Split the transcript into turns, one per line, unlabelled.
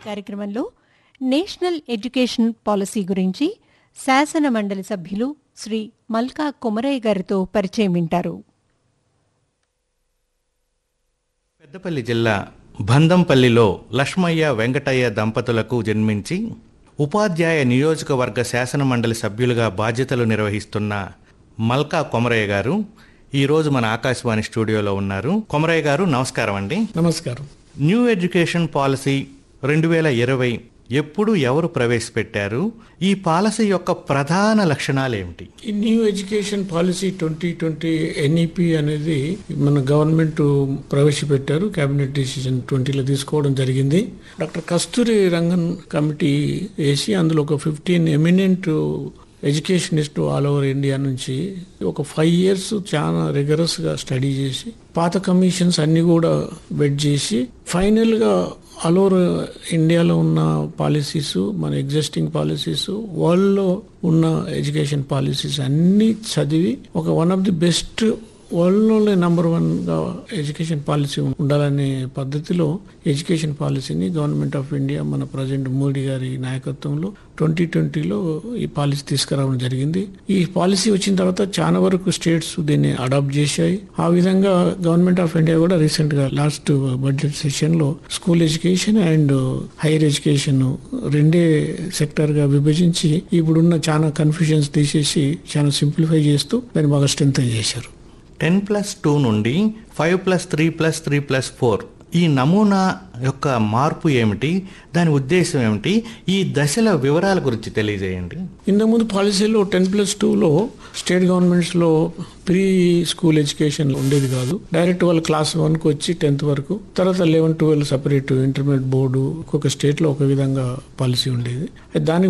కార్యక్రమంలో national education policy గురించి శాసన మండలి సభ్యులు శ్రీ మల్కా కొమరయ్య గారితో పరిచయం వింటారు
పెద్దపల్లి జిల్లా బందంపల్లిలో లక్ష్మయ్య వెంకటయ్య దంపతులకు జన్మించి ఉపాధ్యాయ నియోజకవర్గ శాసన మండలి సభ్యులుగా బాధ్యతలు నిర్వహిస్తున్న మల్కా కొమరయ్య గారు ఈరోజు మన ఆకాశవాణి స్టూడియోలో ఉన్నారు కొమరయ్య గారు నమస్కారం అండి
నమస్కారం
న్యూ ఎడ్యుకేషన్ పాలసీ రెండు వేల ఇరవై ఎప్పుడు ఎవరు ప్రవేశపెట్టారు ఈ పాలసీ యొక్క ప్రధాన లక్షణాలు ఏమిటి
ఈ new education policy twenty twenty NEP అనేది మన గవర్నమెంట్ ప్రవేశపెట్టారు కేబినెట్ డిసిజన్ ట్వంటీలో తీసుకోవడం జరిగింది డాక్టర్ కస్తూరి రంగన్ కమిటీ వేసి అందులో ఒక fifteen eminent educationist all over India నుంచి ఒక ఫైవ్ ఇయర్స్ చాలా రిగరస్ గా స్టడీ చేసి పాత కమిషన్స్ అన్ని కూడా బెడ్ చేసి ఫైనల్ గా ఆల్ ఓవర్ ఇండియాలో ఉన్న పాలసీస్ మన ఎగ్జిస్టింగ్ పాలసీస్ వరల్డ్లో ఉన్న ఎడ్యుకేషన్ పాలసీస్ అన్ని చదివి ఒక వన్ ఆఫ్ ది బెస్ట్ వరల్డ్లోనే నంబర్ వన్గా ఎడ్యుకేషన్ పాలసీ ఉండాలనే పద్ధతిలో ఎడ్యుకేషన్ పాలసీని గవర్నమెంట్ ఆఫ్ ఇండియా మన ప్రజెంట్ మోడీ గారి నాయకత్వంలో ట్వంటీ ట్వంటీలో ఈ పాలసీ తీసుకురావడం జరిగింది ఈ పాలసీ వచ్చిన తర్వాత చాలా వరకు స్టేట్స్ దీన్ని అడాప్ట్ చేశాయి ఆ విధంగా గవర్నమెంట్ ఆఫ్ ఇండియా కూడా రీసెంట్ గా లాస్ట్ బడ్జెట్ సెషన్ లో school education and higher education రెండే సెక్టర్ గా విభజించి ఇప్పుడున్న చాలా కన్ఫ్యూజన్స్ తీసేసి చాలా సింప్లిఫై చేస్తూ దాన్ని బాగా స్ట్రెంగ్ చేశారు
టెన్ ప్లస్ టూ నుండి five plus three plus three plus four ఈ నమూనా యొక్క మార్పు ఏమిటి దాని ఉద్దేశం ఏమిటి ఈ దశల వివరాల గురించి తెలియజేయండి
ఇంతకుముందు పాలసీలో టెన్ ప్లస్ టూలో స్టేట్ గవర్నమెంట్స్ లో ప్రీ స్కూల్ ఎడ్యుకేషన్ ఉండేది కాదు డైరెక్ట్ వాళ్ళు క్లాస్ వన్ కు వచ్చి టెన్త్ వరకు తర్వాత eleven twelve separate intermediate board ఒక్కొక్క స్టేట్ లో ఒక విధంగా పాలసీ ఉండేది దానికి